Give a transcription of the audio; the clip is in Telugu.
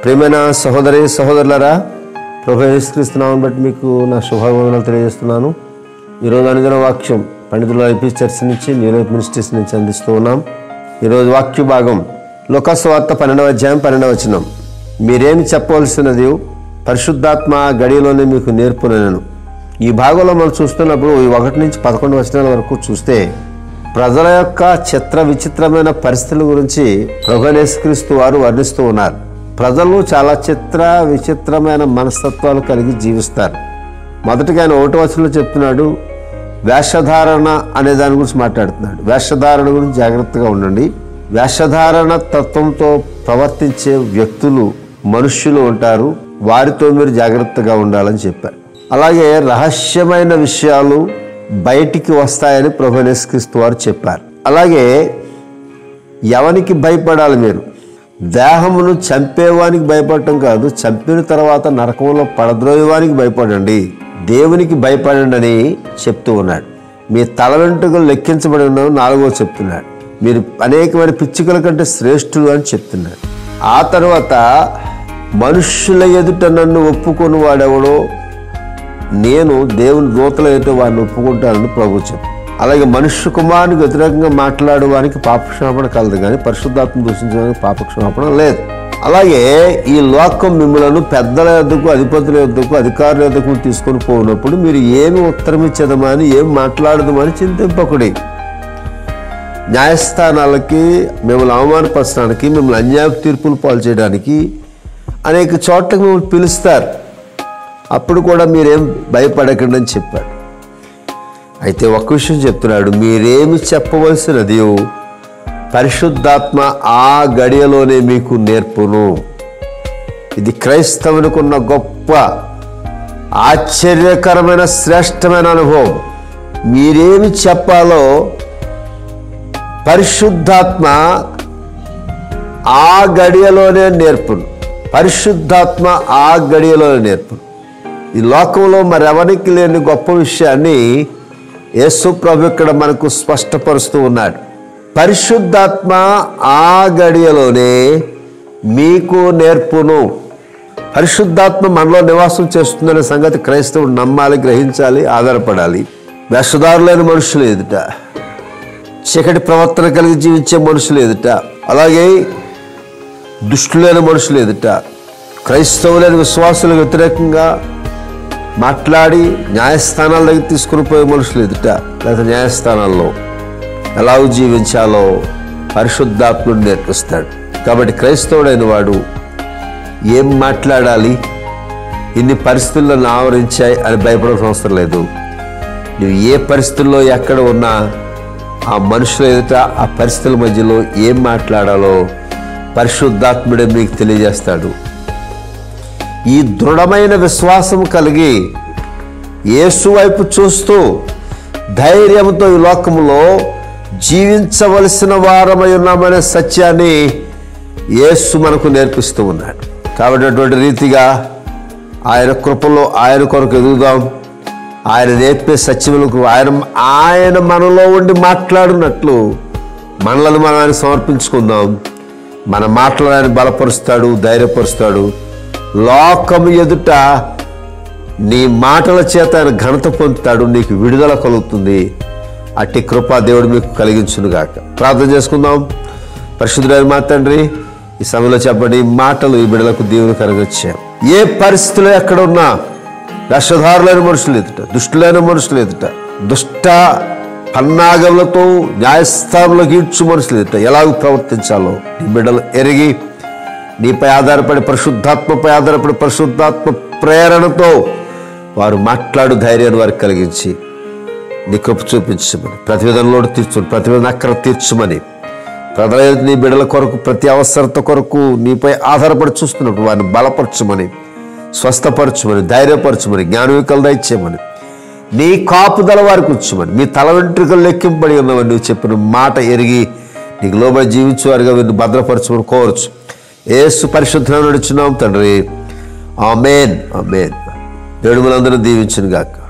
ప్రియమైన సహోదరి సహోదరులరా ప్రభు యేసుక్రీస్తునామని బట్టి మీకు నా శుభాభివందనాలు తెలియజేస్తున్నాను ఈరోజు అనుదిన వాక్యం పండితుల ఐపీ చర్చ్ నుంచి న్యూరోప్ మినిస్ట్రీస్ నుంచి అందిస్తూ ఉన్నాం ఈరోజు వాక్య భాగం లోకస్వార్త పన్నెండవ అధ్యాయం పన్నెండవ వచనం మీరేమి చెప్పవలసినది పరిశుద్ధాత్మ గడియలోనే మీకు నేర్పునను ఈ భాగంలో మనం చూస్తున్నప్పుడు ఈ ఒకటి నుంచి పదకొండు వచనాల వరకు చూస్తే ప్రజల యొక్క చిత్ర విచిత్రమైన పరిస్థితుల గురించి ప్రభునేసుక్రీస్తు వారు వర్ణిస్తూ ఉన్నారు ప్రజలు చాలా చిత్ర విచిత్రమైన మనస్తత్వాలు కలిగి జీవిస్తారు మొదటిగా ఆయన ఒకటి వచనంలో చెప్తున్నాడు వేషధారణ అనే దాని గురించి మాట్లాడుతున్నాడు వేషధారణ గురించి జాగ్రత్తగా ఉండండి వేషధారణ తత్వంతో ప్రవర్తించే వ్యక్తులు మనుష్యులు ఉంటారు వారితో మీరు జాగ్రత్తగా ఉండాలని చెప్పారు అలాగే రహస్యమైన విషయాలు బయటికి వస్తాయని ప్రభునేస్క్రీస్తు వారు చెప్పారు అలాగే ఎవనికి భయపడాలి మీరు దేహమును చంపేవానికి భయపడటం కాదు చంపిన తర్వాత నరకంలో పడద్రోయవానికి భయపడండి దేవునికి భయపడండి అని చెప్తూ ఉన్నాడు మీ తల వెంట్రుకలు లెక్కించబడి ఉన్నావు నాలుగో చెప్తున్నాడు మీరు అనేకమైన పిచ్చుకల కంటే శ్రేష్ఠులు అని చెప్తున్నాడు ఆ తర్వాత మనుష్యుల ఎదుట నన్ను ఒప్పుకొని వాడెవడో నేను దేవుని దూతలు అయితే వారిని ఒప్పుకుంటానని ప్రభు చెప్పు అలాగే మనుష్య కుమారునికి వ్యతిరేకంగా మాట్లాడడానికి పాపక్షమాపణ కలదు కానీ పరిశుద్ధాత్మ దూషించడానికి పాపక్షమాపణ లేదు అలాగే ఈ లోకం మిమ్మలను పెద్దల యొద్దకు అధిపతుల యొద్దకు అధికారుల యొద్దకు తీసుకొని పోయినప్పుడు మీరు ఏమి ఉత్తరం ఇచ్చేదమని ఏం మాట్లాడదమని చింతింపకుడి న్యాయస్థానాలకి మిమ్మల్ని అవమానపరచడానికి మిమ్మల్ని అన్యాయ తీర్పులు పాలు చేయడానికి అనేక చోట్లకి మిమ్మల్ని పిలుస్తారు అప్పుడు కూడా మీరేం భయపడకండి అని చెప్పాడు అయితే ఒక్క విషయం చెప్తున్నాడు మీరేమి చెప్పవలసినది పరిశుద్ధాత్మ ఆ గడియలోనే మీకు నేర్పును ఇది క్రైస్తవునికున్న గొప్ప ఆశ్చర్యకరమైన శ్రేష్టమైన అనుభవం మీరేమి చెప్పాలో పరిశుద్ధాత్మ ఆ గడియలోనే నేర్పును పరిశుద్ధాత్మ ఆ గడియలోనే నేర్పును ఈ లోకంలో మరెవరికి లేని గొప్ప విషయాన్ని యేసు ప్రభు ఇక్కడ మనకు స్పష్టపరుస్తూ ఉన్నాడు పరిశుద్ధాత్మ ఆ గడియలోనే మీకు నేర్పును పరిశుద్ధాత్మ మనలో నివాసం చేస్తుందనే సంగతి క్రైస్తవుడు నమ్మాలి గ్రహించాలి ఆధారపడాలి వేషధారులైన మనుషులు ఎదుట చీకటి ప్రవర్తన కలిగి జీవించే మనుషులు ఎదుట అలాగే దుష్టులైన మనుషులు ఎదుట క్రైస్తవులైన విశ్వాసులకు వ్యతిరేకంగా మాట్లాడి న్యాయస్థానాల దగ్గర తీసుకుని పోయే మనుషులు ఎదుట లేదా న్యాయస్థానాల్లో ఎలా జీవించాలో పరిశుద్ధాత్ముడు నేర్పిస్తాడు కాబట్టి క్రైస్తవుడైన వాడు ఏం మాట్లాడాలి ఇన్ని పరిస్థితుల్లో నా ఆవరించాయి అని భయపడాల్సిన అవసరం లేదు నువ్వు ఏ పరిస్థితుల్లో ఎక్కడ ఉన్నా ఆ మనుషుల ఎదుట ఆ పరిస్థితుల మధ్యలో ఏం మాట్లాడాలో పరిశుద్ధాత్ముడే మీకు తెలియజేస్తాడు ఈ దృఢమైన విశ్వాసం కలిగి యేసు వైపు చూస్తూ ధైర్యంతో ఈ లోకంలో జీవించవలసిన వారమై ఉన్నామనే సత్యాన్ని యేసు మనకు నేర్పిస్తూ ఉన్నాడు కాబట్టి అటువంటి రీతిగా ఆయన కృపలో ఆయన కొరకు ఎదుగుదాం ఆయన నేర్పే సత్యములకు ఆయన ఆయన మనలో ఉండి మాట్లాడినట్లు మనలను మనం ఆయన సమర్పించుకుందాం మన మాటలు ఆయన బలపరుస్తాడు ధైర్యపరుస్తాడు లోకము ఎదుట నీ మాటల చేత ఆయన ఘనత పొందుతాడు నీకు విడుదల కలుగుతుంది అట్టి కృపా దేవుడు మీకు కలిగించునుగాక ప్రార్థన చేసుకుందాం పరిశుద్ధుడైన మా తండ్రి ఈ సమయంలో చెప్పండి ఈ మాటలు ఈ బిడలకు దేవుని కరగచ్చాం ఏ పరిస్థితిలో ఎక్కడ ఉన్నా దశధారులైన మనుషులు ఎదుట దుష్టులైన మనుషులు ఎదుట దుష్ట పన్నాగములతో న్యాయస్థానంలో గీడ్చు మనుషులు ఎదుట ఎలాగ ప్రవర్తించాలో నీ బిడ్డలు ఎరిగి నీపై ఆధారపడి పరిశుద్ధాత్మపై ఆధారపడి పరిశుద్ధాత్మ ప్రేరణతో వారు మాట్లాడు ధైర్యాన్ని వారికి కలిగించి నీ కృప చూపించమని ప్రతివేదనలో తీర్చమని ప్రతివేదన అక్కర తీర్చమని ప్రజల నీ బిడ్డల కొరకు ప్రతి అవసరత కొరకు నీపై ఆధారపడి చూస్తున్నప్పుడు వారిని బలపరచమని స్వస్థపరచమని ధైర్యపరచమని జ్ఞానవికలు దయచేయమని నీ కాపుదల వారికి ఉంచమని మీ తల వెంట్రుకలు లెక్కింపడి ఉన్నవని నువ్వు చెప్పిన మాట ఎరిగి నీకు లోబడి జీవించేవారుగా వీరిని భద్రపరచమని కోరచ్చు ఏసు పరిశుద్ధంగా నడుచున్నాం తండ్రి ఆమెన్ ఆమెన్ దేవుడు మనందరూ దీవించును గాక